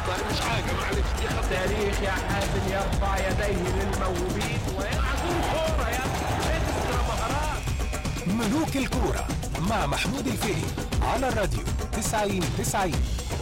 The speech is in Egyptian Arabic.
طيب مش حاجه معلش دي خطأ. تاريخ يا حازم يرفع يديه للموهوبين ويلعب كورة يا اكسترا مهارات ملوك الكورة مع محمود الفقي على الراديو 90 90